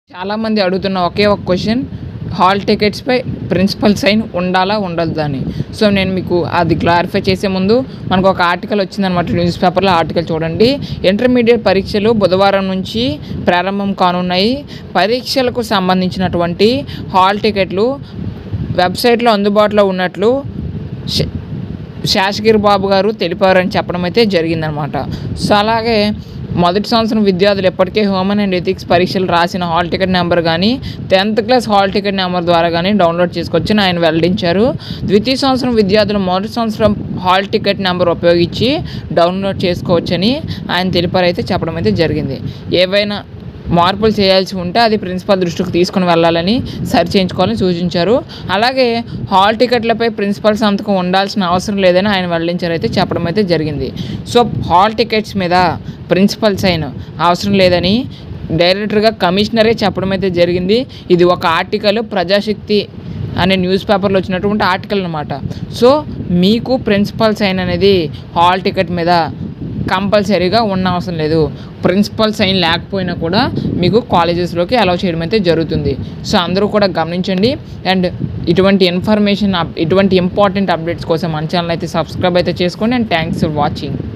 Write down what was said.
చాలామంది అడుగుతున్న ఒకే ఒక క్వశ్చన్ హాల్ టికెట్స్పై ప్రిన్సిపల్ సైన్ ఉండాలా ఉండద్దా అని సో నేను మీకు అది క్లారిఫై చేసే ముందు మనకు ఒక ఆర్టికల్ వచ్చిందనమాట న్యూస్ పేపర్లో ఆర్టికల్ చూడండి ఇంటర్మీడియట్ పరీక్షలు బుధవారం నుంచి ప్రారంభం కానున్నాయి పరీక్షలకు సంబంధించినటువంటి హాల్ టికెట్లు వెబ్సైట్లో అందుబాటులో ఉన్నట్లు శ- శాసగిరి బాబు గారు తెలిపారని చెప్పడం అయితే జరిగిందనమాట సో అలాగే మొదటి సంవత్సరం విద్యార్థులు ఎప్పటికే హ్యూమన్ అండ్ ఎథిక్స్ పరీక్షలు రాసిన హాల్ టికెట్ నెంబర్ కానీ tenth class hall ticket number ద్వారా కానీ డౌన్లోడ్ చేసుకోవచ్చని ఆయన వెల్లడించారు ద్వితీయ సంవత్సరం విద్యార్థులు మొదటి సంవత్సరం హాల్ టికెట్ నెంబర్ ఉపయోగించి డౌన్లోడ్ చేసుకోవచ్చని ఆయన తెలిపారైతే చెప్పడం అయితే జరిగింది ఏవైనా మార్పులు చేయాల్సి ఉంటే అది ప్రిన్సిపల్ దృష్టికి తీసుకుని వెళ్ళాలని సరి చేయించుకోవాలని సూచించారు అలాగే హాల్ టికెట్లపై ప్రిన్సిపల్ సంతకం ఉండాల్సిన అవసరం లేదని ఆయన వెల్లడించారు అయితే చెప్పడం అయితే జరిగింది సో హాల్ టికెట్స్ మీద ప్రిన్సిపల్ సైన్ అవసరం లేదని డైరెక్టర్గా కమిషనరే చెప్పడం అయితే జరిగింది ఇది ఒక ఆర్టికల్ ప్రజాశక్తి అనే న్యూస్ పేపర్లో వచ్చినటువంటి ఆర్టికల్ అనమాట సో మీకు ప్రిన్సిపల్ సైన్ అనేది హాల్ టికెట్ మీద కంపల్సరీగా ఉన్న అవసరం లేదు ప్రిన్సిపల్ సైన్ లేకపోయినా కూడా మీకు కాలేజెస్లోకి అలౌ చేయడం అయితే జరుగుతుంది సో అందరూ కూడా గమనించండి అండ్ ఇటువంటి ఇన్ఫర్మేషన్ ఇటువంటి ఇంపార్టెంట్ అప్డేట్స్ కోసం మన ఛానల్ అయితే సబ్స్క్రైబ్ అయితే చేసుకోండి అండ్ థ్యాంక్స్ ఫర్ వాచింగ్